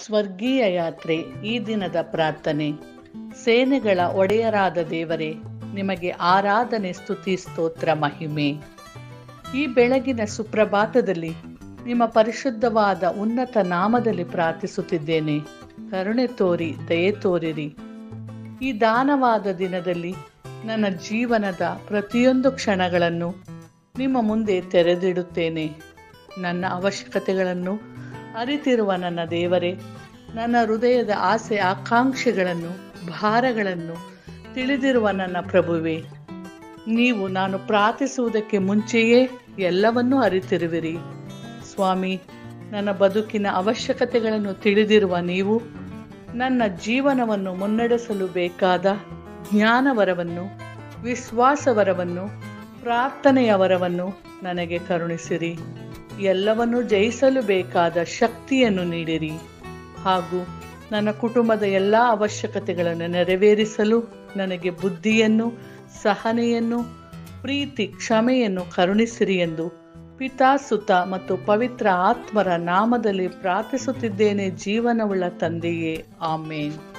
ಸ್ವರ್ಗೀಯ ಯಾತ್ರೆ ಈ ದಿನದ ಪ್ರಾರ್ಥನೆ ಸೇನೆಗಳ ಒಡೆಯರಾದ ದೇವರೇ ನಿಮಗೆ ಆರಾಧನೆ ಸ್ತುತಿ ಸ್ತೋತ್ರ ಮಹಿಮೆ ಈ ಬೆಳಗಿನ ಸುಪ್ರಭಾತದಲ್ಲಿ ನಿಮ್ಮ ಪರಿಶುದ್ಧವಾದ ಉನ್ನತ ನಾಮದಲ್ಲಿ ಪ್ರಾರ್ಥಿಸುತ್ತಿದ್ದೇನೆ ಕರುಣೆ ತೋರಿ ದಯೆ ತೋರಿರಿ ಈ ದಾನವಾದ ದಿನದಲ್ಲಿ ನನ್ನ ಜೀವನದ ಪ್ರತಿಯೊಂದು ಕ್ಷಣಗಳನ್ನು ನಿಮ್ಮ ಮುಂದೆ ತೆರೆದಿಡುತ್ತೇನೆ ನನ್ನ ಅವಶ್ಯಕತೆಗಳನ್ನು ಅರಿತಿರುವ ನನ್ನ ದೇವರೇ ನನ್ನ ಹೃದಯದ ಆಸೆ ಆಕಾಂಕ್ಷೆಗಳನ್ನು ಭಾರಗಳನ್ನು ತಿಳಿದಿರುವ ನನ್ನ ಪ್ರಭುವೆ ನೀವು ನಾನು ಪ್ರಾರ್ಥಿಸುವುದಕ್ಕೆ ಮುಂಚೆಯೇ ಎಲ್ಲವನ್ನೂ ಅರಿತಿರುವಿರಿ ಸ್ವಾಮಿ ನನ್ನ ಬದುಕಿನ ಅವಶ್ಯಕತೆಗಳನ್ನು ತಿಳಿದಿರುವ ನೀವು ನನ್ನ ಜೀವನವನ್ನು ಮುನ್ನಡೆಸಲು ಬೇಕಾದ ಜ್ಞಾನವರವನ್ನು ವಿಶ್ವಾಸವರವನ್ನು ಪ್ರಾರ್ಥನೆಯ ವರವನ್ನು ನನಗೆ ಕರುಣಿಸಿರಿ ಎಲ್ಲವನ್ನೂ ಜಯಿಸಲು ಬೇಕಾದ ಶಕ್ತಿಯನ್ನು ನೀಡಿರಿ ಹಾಗೂ ನನ್ನ ಕುಟುಂಬದ ಎಲ್ಲ ಅವಶ್ಯಕತೆಗಳನ್ನು ನೆರವೇರಿಸಲು ನನಗೆ ಬುದ್ಧಿಯನ್ನು ಸಹನೆಯನ್ನು ಪ್ರೀತಿ ಕ್ಷಮೆಯನ್ನು ಕರುಣಿಸಿರಿ ಎಂದು ಪಿತಾ ಸುತ ಮತ್ತು ಪವಿತ್ರ ಆತ್ಮರ ನಾಮದಲ್ಲಿ ಪ್ರಾರ್ಥಿಸುತ್ತಿದ್ದೇನೆ ಜೀವನವುಳ್ಳ ತಂದೆಯೇ ಆಮೇನ್